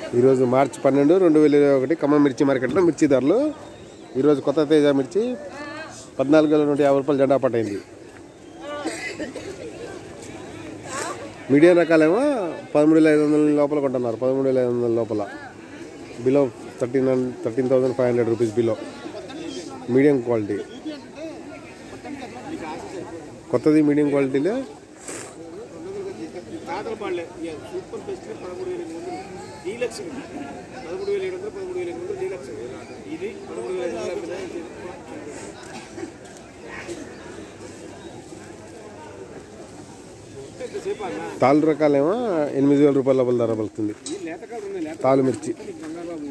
ఈరోజు మార్చి పన్నెండు రెండు వేల ఇరవై ఒకటి ఖమ్మం మిర్చి మార్కెట్లో మిర్చి ధరలు ఈరోజు కొత్త తేజ మిర్చి పద్నాలుగు వేల నూట యాభై రూపాయలు జెండా పట్టయింది మీడియం రకాలేమో పదమూడు వేల ఐదు వందల లోపల కొంటున్నారు పదమూడు వేల ఐదు వందల లోపల below thirteen thirteen thousand five hundred rupees below medium quality కొత్తది మీడియం క్వాలిటీలో కాదలు పాడలే ఇక సూపర్ బెస్ట్ పదమూడు వేల ఎనిమిది వందలు డీలక్స్ పదమూడు వేల ఏడు వందలు పదమూడు వేల ఎనిమిది వందలు డీలక్స్ ఇది పదమూడు వేల ఐదు వందల యాభై ఎంతసేపు అన్న తాళ్ళు రకాలేమో ఎనిమిది వేల రూపాయల లోపల ధర పలుకుతుంది ఈ లేత కాలు ఉన్నాయి లేత తాళ్ళు మిర్చి బంగారు బాబు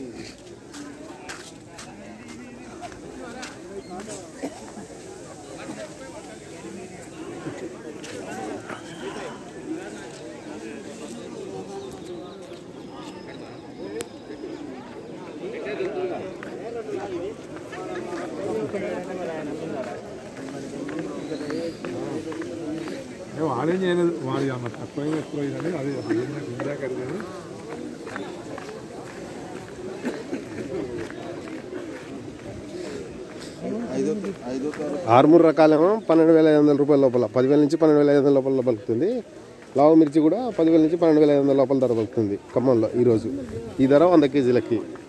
వాడేం చేయలేదు వాడి అన్న తక్కువ ఎక్కువ అయిందని అది ఇందాక అడిగాను ఆరుమూరు రకాలేమో పన్నెండు వేల ఐదు వందల రూపాయల లోపల పదివేల నుంచి పన్నెండు వేల ఐదు వందల లోపల పలుకుతుంది లావు మిర్చి కూడా పదివేల నుంచి పన్నెండు వేల ఐదు వందల లోపల ధర పలుకుతుంది ఖమ్మంలో ఈరోజు ఈ ధర వంద కేజీలకి